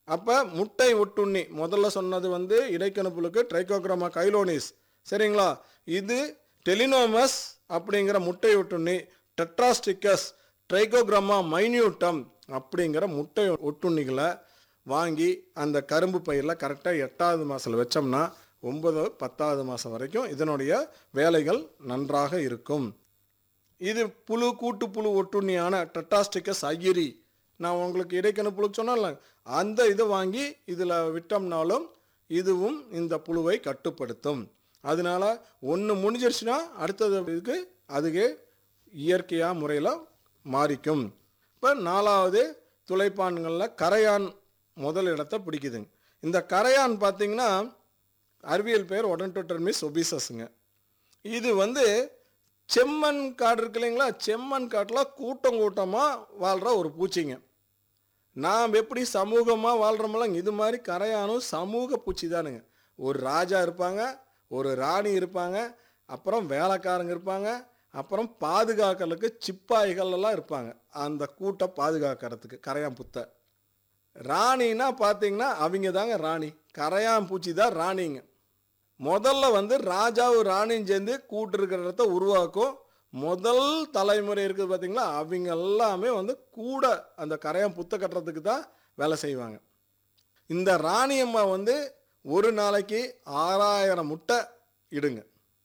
அப்போ முட்டை ஒட்டுண்ணி முதல்ல சொன்னது வந்து இடைக்கணுப்புலுக்கு ட்ரைகோக்ராமா கைலோனிஸ் சரிங்களா இது டெலினோமஸ் அப்படிங்கிற முட்டை ஒட்டுண்ணி டெட்ராஸ்டிக்கஸ் ட்ரைகோக்ராமா மைன்யூட்டம் அப்படிங்கிற முட்டை ஒட்டுண்ணிகளை வாங்கி அந்த கரும்பு பயிரில் கரெக்டாக எட்டாவது மாதத்தில் வச்சோம்னா ஒன்பது பத்தாவது மாதம் வரைக்கும் இதனுடைய வேலைகள் நன்றாக இருக்கும் இது புழு கூட்டு புழு ஒட்டுண்ணியான டெட்டாஸ்டிக்கஸ் ஐயரி நான் உங்களுக்கு இடைக்கணு புழு சொன்னேன்ல அந்த இதை வாங்கி இதில் விட்டோம்னாலும் இதுவும் இந்த புழுவை கட்டுப்படுத்தும் அதனால ஒன்று முடிஞ்சிருச்சுன்னா அடுத்தது இதுக்கு அதுவே இயற்கையாக முறையில் மாறிக்கும் இப்போ நாலாவது துளைப்பான்களில் கரையான் முதல் இடத்தை பிடிக்குதுங்க இந்த கரையான் பார்த்தீங்கன்னா அறிவியல் பெயர் ஒடன்டோட்டர்மிஸ் ஒபிசஸ்ங்க இது வந்து செம்மண் காடு இருக்கு இல்லைங்களா செம்மண் காட்டில் கூட்டம் கூட்டமாக வாழ்கிற ஒரு பூச்சிங்க நாம் எப்படி சமூகமாக வாழ்கிறோமெல்லாம் இது மாதிரி கரையானும் சமூக பூச்சி தானுங்க ஒரு ராஜா இருப்பாங்க ஒரு ராணி இருப்பாங்க அப்புறம் வேலைக்காரங்க இருப்பாங்க அப்புறம் பாதுகாக்கிறதுக்கு சிப்பாய்கள் எல்லாம் இருப்பாங்க அந்த கூட்டை பாதுகாக்கிறதுக்கு கரையான் புத்தை ராணின்னா பார்த்தீங்கன்னா அவங்க தாங்க ராணி கரையான் பூச்சி தான் ராணிங்க முதல்ல வந்து ராஜாவும் ராணியும் சேர்ந்து கூட்டு இருக்கிற இடத்த உருவாக்கும் முதல் தலைமுறை இருக்குது பார்த்தீங்களா அவங்க எல்லாமே வந்து கூட அந்த கரையான் புத்த கட்டுறதுக்கு தான் வேலை செய்வாங்க இந்த ராணியம்மா வந்து ஒரு நாளைக்கு ஆறாயிரம் முட்டை இடுங்க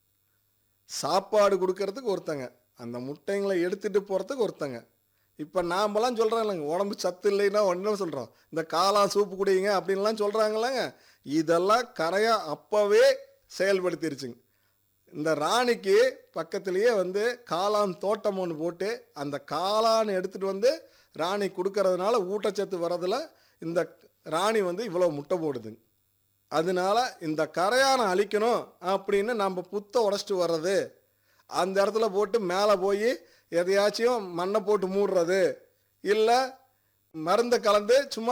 சாப்பாடு கொடுக்கறதுக்கு ஒருத்தங்க அந்த முட்டைங்களை எடுத்துகிட்டு போகிறதுக்கு ஒருத்தங்க இப்போ நாமெல்லாம் சொல்கிறோம் இல்லைங்க உடம்பு சத்து இல்லைன்னா ஒன்றும் சொல்கிறோம் இந்த காளான் சூப்பு குடிங்க அப்படின்லாம் சொல்கிறாங்களாங்க இதெல்லாம் கரையா அப்போவே செயல்படுத்திருச்சுங்க இந்த ராணிக்கு பக்கத்துலேயே வந்து காளான் தோட்டம் ஒன்று போட்டு அந்த காளான் எடுத்துகிட்டு வந்து ராணி கொடுக்கறதுனால ஊட்டச்சத்து வர்றதுல இந்த ராணி வந்து இவ்வளோ முட்டை போடுதுங்க அதனால இந்த கரையானை அழிக்கணும் அப்படின்னு நம்ம புத்தை உடச்சிட்டு வர்றது அந்த இடத்துல போட்டு மேலே போய் எதையாச்சும் மண்ணை போட்டு மூடுறது இல்லை மருந்தை கலந்து சும்மா